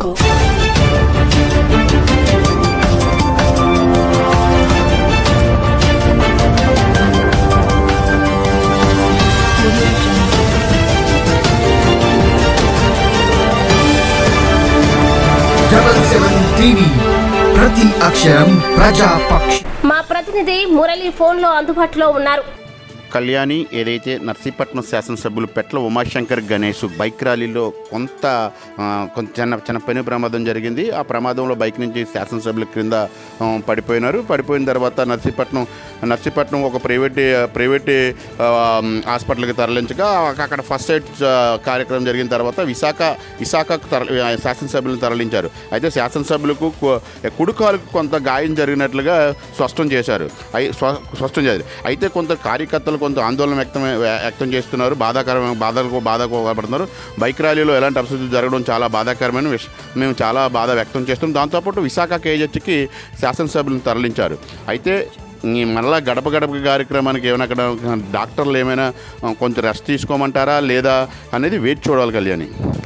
Telugu double seven TV ప్రతి అక్షరం ప్రజాపక్ష మా ప్రతినిధి మురళి ఫోన్లో అందుబాటులో ఉన్నారు కళ్యాణి ఏదైతే నర్సీపట్నం శాసనసభ్యులు పెట్ల ఉమాశంకర్ గణేష్ బైక్ ర్యాలీలో కొంత ఆ, కొంత చిన్న చిన్న పెను ప్రమాదం జరిగింది ఆ ప్రమాదంలో బైక్ నుంచి శాసనసభ్యుల క్రింద ఆ, పడిపోయినారు పడిపోయిన తర్వాత నర్సీపట్నం నర్సీపట్నం ఒక ప్రైవేట్ ప్రైవేట్ ఆ, హాస్పిటల్కి తరలించగా అక్కడ ఫస్ట్ ఎయిడ్ ఆ, కార్యక్రమం జరిగిన తర్వాత విశాఖ విశాఖకు తరలి ఆ, శాసనసభ్యులను తరలించారు అయితే శాసనసభ్యులకు కు- కుడికాలుకు కొంత గాయం జరిగినట్లుగా స్పష్టం చేశారు అయి స్వ- స్పష్టం చేశారు అయితే కొంత కార్యకర్తలు కొంత ఆందోళన వ్యక్తం వ్యక్తం చేస్తున్నారు బాధాకరమైన బాధలకు బాధకు పడుతున్నారు బైక్ ర్యాలీలో ఎలాంటి పరిస్థితులు జరగడం చాలా బాధాకరమైన విషయం మేము చాలా బాధ వ్యక్తం చేస్తున్నాం దాంతోపాటు విశాఖ కేజెచ్కి శాసనసభ్యులను తరలించారు అయితే ఈ మళ్ళా గడప గడప కార్యక్రమానికి ఏమైనా అక్కడ డాక్టర్లు ఏమైనా ఆ, కొంచెం రెస్ట్ తీసుకోమంటారా లేదా అనేది వేచి చూడాలి కళ్యాణి